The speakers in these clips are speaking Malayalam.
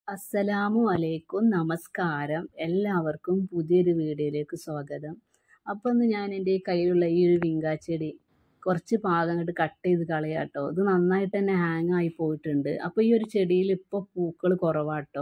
അസ്സലാമു അലൈക്കും നമസ്കാരം എല്ലാവർക്കും പുതിയൊരു വീഡിയോയിലേക്ക് സ്വാഗതം അപ്പോൾ ഇന്ന് ഞാൻ എൻ്റെ ഈ കയ്യിലുള്ള ഈ ഒരു വിങ്കാച്ചെടി കുറച്ച് ഭാഗം അങ്ങോട്ട് കട്ട് ചെയ്ത് കളയാട്ടോ ഇത് നന്നായിട്ട് തന്നെ ഹാങ് ആയി പോയിട്ടുണ്ട് അപ്പോൾ ഈ ഒരു ചെടിയിൽ ഇപ്പോൾ പൂക്കൾ കുറവാട്ടോ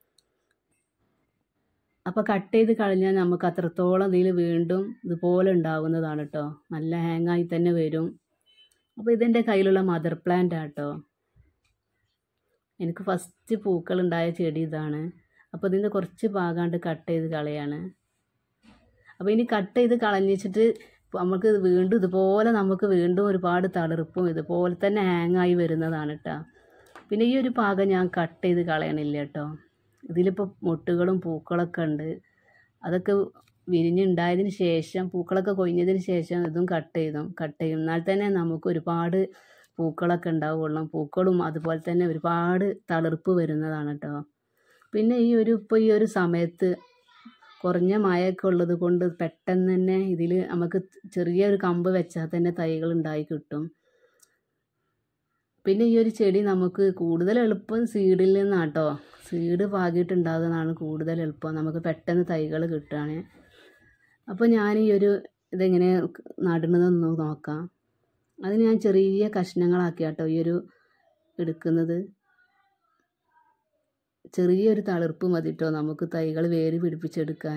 അപ്പോൾ കട്ട് ചെയ്ത് കളഞ്ഞാൽ നമുക്ക് അത്രത്തോളം ഇതിൽ വീണ്ടും ഇതുപോലെ ഉണ്ടാവുന്നതാണ് കേട്ടോ നല്ല ഹാങ് ആയി തന്നെ വരും അപ്പോൾ ഇതെൻ്റെ കയ്യിലുള്ള മദർ പ്ലാന്റ് ആട്ടോ എനിക്ക് ഫസ്റ്റ് പൂക്കളുണ്ടായ ചെടി ഇതാണ് അപ്പോൾ ഇതിൻ്റെ കുറച്ച് ഭാഗമായിട്ട് കട്ട് ചെയ്ത് കളയാണ് അപ്പോൾ ഇനി കട്ട് ചെയ്ത് കളഞ്ഞിട്ട് നമുക്ക് വീണ്ടും ഇതുപോലെ നമുക്ക് വീണ്ടും ഒരുപാട് തളിർപ്പും ഇതുപോലെ തന്നെ ഹാങ് ആയി വരുന്നതാണ് കേട്ടോ പിന്നെ ഈ ഒരു ഭാഗം ഞാൻ കട്ട് ചെയ്ത് കളയണില്ല കേട്ടോ ഇതിലിപ്പോൾ മുട്ടുകളും പൂക്കളൊക്കെ ഉണ്ട് അതൊക്കെ വിരിഞ്ഞുണ്ടായതിന് ശേഷം പൂക്കളൊക്കെ കൊഴിഞ്ഞതിന് ശേഷം ഇതും കട്ട് ചെയ്തു കട്ട് ചെയ്യും എന്നാൽ തന്നെ നമുക്ക് ഒരുപാട് പൂക്കളൊക്കെ ഉണ്ടാവുള്ളൂ പൂക്കളും അതുപോലെ തന്നെ ഒരുപാട് തളിർപ്പ് വരുന്നതാണ് കേട്ടോ പിന്നെ ഈ ഒരു ഇപ്പോൾ ഈ ഒരു സമയത്ത് കുറഞ്ഞ മഴയൊക്കെ ഉള്ളത് കൊണ്ട് പെട്ടെന്ന് തന്നെ ഇതിൽ നമുക്ക് ചെറിയൊരു കമ്പ് വെച്ചാൽ തന്നെ തൈകൾ ഉണ്ടായി കിട്ടും പിന്നെ ഈ ഒരു ചെടി നമുക്ക് കൂടുതൽ എളുപ്പം സീഡിൽ നിന്നാട്ടോ സീഡ് പാകിയിട്ടുണ്ടാകുന്നതാണ് കൂടുതൽ എളുപ്പം നമുക്ക് പെട്ടെന്ന് തൈകൾ കിട്ടുകയാണ് അപ്പോൾ ഞാൻ ഈ ഒരു ഇതെങ്ങനെ നടുന്നതെന്ന് നോക്കാം അത് ഞാൻ ചെറിയ കഷ്ണങ്ങളാക്കിയാട്ടോ ഈ ഒരു എടുക്കുന്നത് ചെറിയൊരു തളിർപ്പ് മതിട്ടോ നമുക്ക് തൈകൾ വേര് പിടിപ്പിച്ചെടുക്കാൻ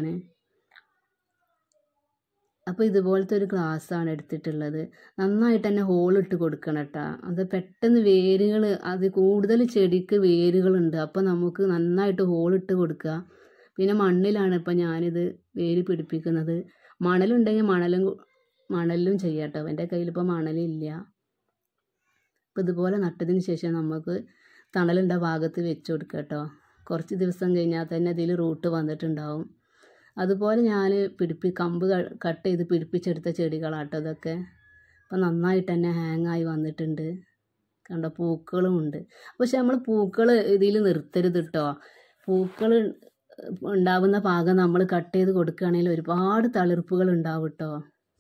അപ്പോൾ ഇതുപോലത്തെ ഒരു ഗ്ലാസ്സാണ് എടുത്തിട്ടുള്ളത് നന്നായിട്ട് തന്നെ ഹോളിട്ട് കൊടുക്കണം കേട്ടോ അത് പെട്ടെന്ന് വേരുകൾ അത് കൂടുതൽ ചെടിക്ക് വേരുകളുണ്ട് അപ്പോൾ നമുക്ക് നന്നായിട്ട് ഹോളിട്ട് കൊടുക്കുക പിന്നെ മണ്ണിലാണ് ഇപ്പോൾ ഞാനിത് വേര് പിടിപ്പിക്കുന്നത് മണലുണ്ടെങ്കിൽ മണലും മണലിലും ചെയ്യാം കേട്ടോ എൻ്റെ കയ്യിലിപ്പോൾ മണലില്ല അപ്പോൾ ഇതുപോലെ നട്ടതിന് ശേഷം നമുക്ക് തണലുണ്ട ഭാഗത്ത് വെച്ച് കൊടുക്കുക കേട്ടോ കുറച്ച് ദിവസം കഴിഞ്ഞാൽ തന്നെ ഇതിൽ റൂട്ട് വന്നിട്ടുണ്ടാവും അതുപോലെ ഞാൻ പിടിപ്പി കമ്പ് കട്ട് ചെയ്ത് പിടിപ്പിച്ചെടുത്ത ചെടികളാട്ടോ ഇതൊക്കെ അപ്പോൾ നന്നായിട്ട് തന്നെ ഹാങ് ആയി വന്നിട്ടുണ്ട് കണ്ടോ പൂക്കളും ഉണ്ട് പക്ഷെ നമ്മൾ പൂക്കൾ ഇതിൽ നിർത്തരുത് കേട്ടോ പൂക്കൾ ഉണ്ടാവുന്ന ഭാഗം നമ്മൾ കട്ട് ചെയ്ത് കൊടുക്കുകയാണെങ്കിൽ ഒരുപാട് തളിർപ്പുകൾ ഉണ്ടാവും കേട്ടോ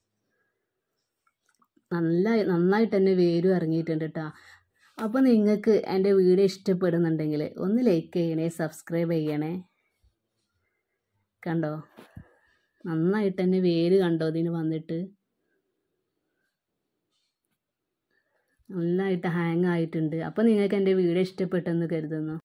നല്ല നന്നായിട്ട് തന്നെ വേരും ഇറങ്ങിയിട്ടുണ്ട് കേട്ടോ അപ്പോൾ നിങ്ങൾക്ക് എൻ്റെ വീഡിയോ ഇഷ്ടപ്പെടുന്നുണ്ടെങ്കിൽ ഒന്ന് ലൈക്ക് ചെയ്യണേ സബ്സ്ക്രൈബ് ചെയ്യണേ കണ്ടോ നന്നായിട്ട് തന്നെ വേര് കണ്ടോ ഇതിന് വന്നിട്ട് നന്നായിട്ട് ഹാങ് ആയിട്ടുണ്ട് അപ്പോൾ നിങ്ങൾക്ക് എൻ്റെ വീഡിയോ ഇഷ്ടപ്പെട്ടെന്ന് കരുതുന്നു